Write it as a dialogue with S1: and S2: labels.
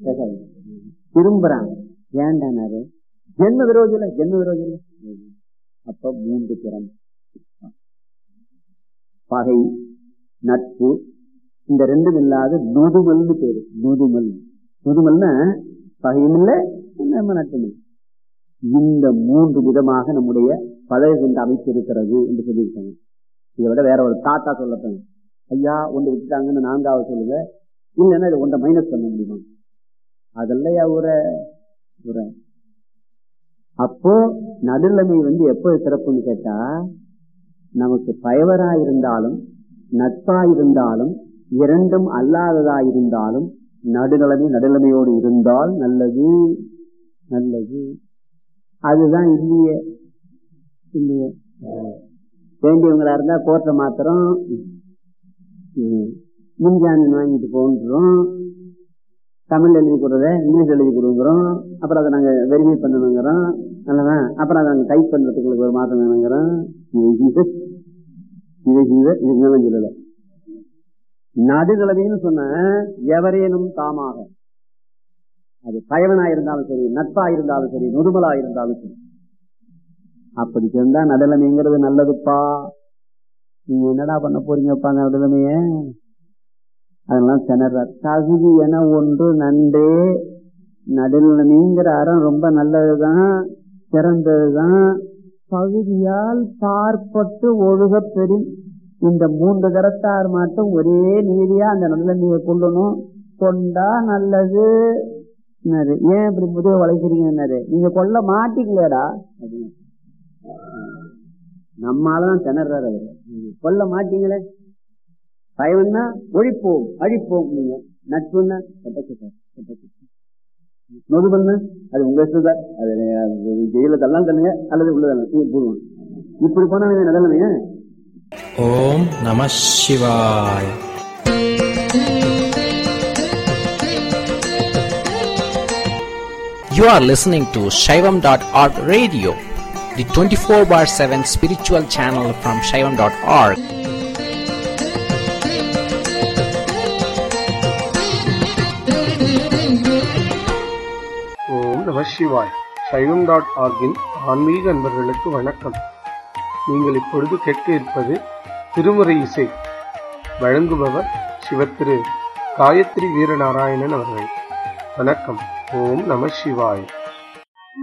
S1: பேசாதீங்க திரும்புறாங்க ஏண்டானாரு ஜென்ம விரோதி இல்ல ஜென்ம விரோதி இல்ல அப்ப மூன்று திறம் பகை நட்பு இந்த ரெண்டும் இல்லாத நொதுமல்னு பேரு நொதுமல் நொதுமல்னா பகையும் இல்லை நம்ம நட்பும் இல்லை இந்த மூன்று விதமாக நம்முடைய பழகுகின்ற அமைப்பு இருக்கிறது என்று சொல்லியிருக்காங்க இதை விட வேற ஒரு தாத்தா சொல்லப்பேன் ஐயா ஒன்று விட்டுட்டாங்கன்னு நான்காவது சொல்லுங்க இல்லைன்னா இதை ஒன்றை மைனஸ் பண்ண முடியுமா அதெல்லாம் உரை உரை அப்போ நடுநிலைமை வந்து எப்போ சிறப்புன்னு கேட்டா நமக்கு பயவரா இருந்தாலும் நட்பா இருந்தாலும் இரண்டும் அல்லாததா இருந்தாலும் நடுநிலைமை நடுநிலைமையோடு இருந்தால் நல்லது நல்லது அதுதான் இல்லையே இல்லையே வேண்டியவங்களா இருந்தா கோர்ட்டை மாத்திரம் முன்ஜாமீன் வாங்கிட்டு போன்றோம் தமிழ் எழுதி கொடுறத இங்கிலீஷ் எழுதி கொடுக்குறோம் அப்புறம் அதை நாங்க வெரிஃபை பண்ணணுங்கிறோம் நல்லதா அப்புறம் அதை நாங்க டைப் பண்றதுக்கு ஒரு மாதம் வேணுங்கிறோம் இதை செய்வ இதுக்கு சொல்லல நடுநிலைமைன்னு சொன்ன எவரேனும் தாமாக அது பயவனா இருந்தாலும் சரி நட்பா இருந்தாலும் சரி நொதுமலா இருந்தாலும் சரி அப்படி சேர்ந்தா நடுநிலைமைங்கிறது நல்லதுப்பா நீங்க என்னடா பண்ண போறீங்கப்பா நடுநிலைமைய அதெல்லாம் திணறார் தகுதி என ஒன்று நன்றே நடுநிலைமைங்கிற அறம் ரொம்ப நல்லதுதான் சிறந்ததுதான் பகுதியால் பார்ப்பட்டு ஒழுக பெறும் இந்த மூன்று கரத்தார் மட்டும் ஒரே நீதியா அந்த நடுநிலைமையை கொள்ளணும் கொண்டா நல்லது ஏன் இப்படி முதுக வளைக்கிறீங்க நீங்க கொல்ல மாட்டீங்களேடா நம்மாலதான் திணறாரு அவரு கொல்ல மாட்டீங்களே பயம்னா ஒழிப்போம் அழிப்போம் நீங்க நட்புன்னா நொது பண்ண அது உங்க இஷ்டம் அது ஜெயில தள்ளலாம் தள்ளுங்க அல்லது உள்ளதான் போடுவோம் இப்படி போனா நல்லமையா
S2: ஓம் நம சிவாய் You are listening to Shaivam.org radio, the 24 bar 7 spiritual channel from Shaivam.org.
S3: ஓம் நம சிவாய் சைவம் டாட் ஆர்கின் ஆன்மீக அன்பர்களுக்கு வணக்கம் நீங்கள் இப்பொழுது கேட்க இருப்பது திருமுறை இசை வழங்குபவர் சிவத்திரு காயத்ரி வீரநாராயணன் அவர்கள் வணக்கம் ஓம் நம சிவாய்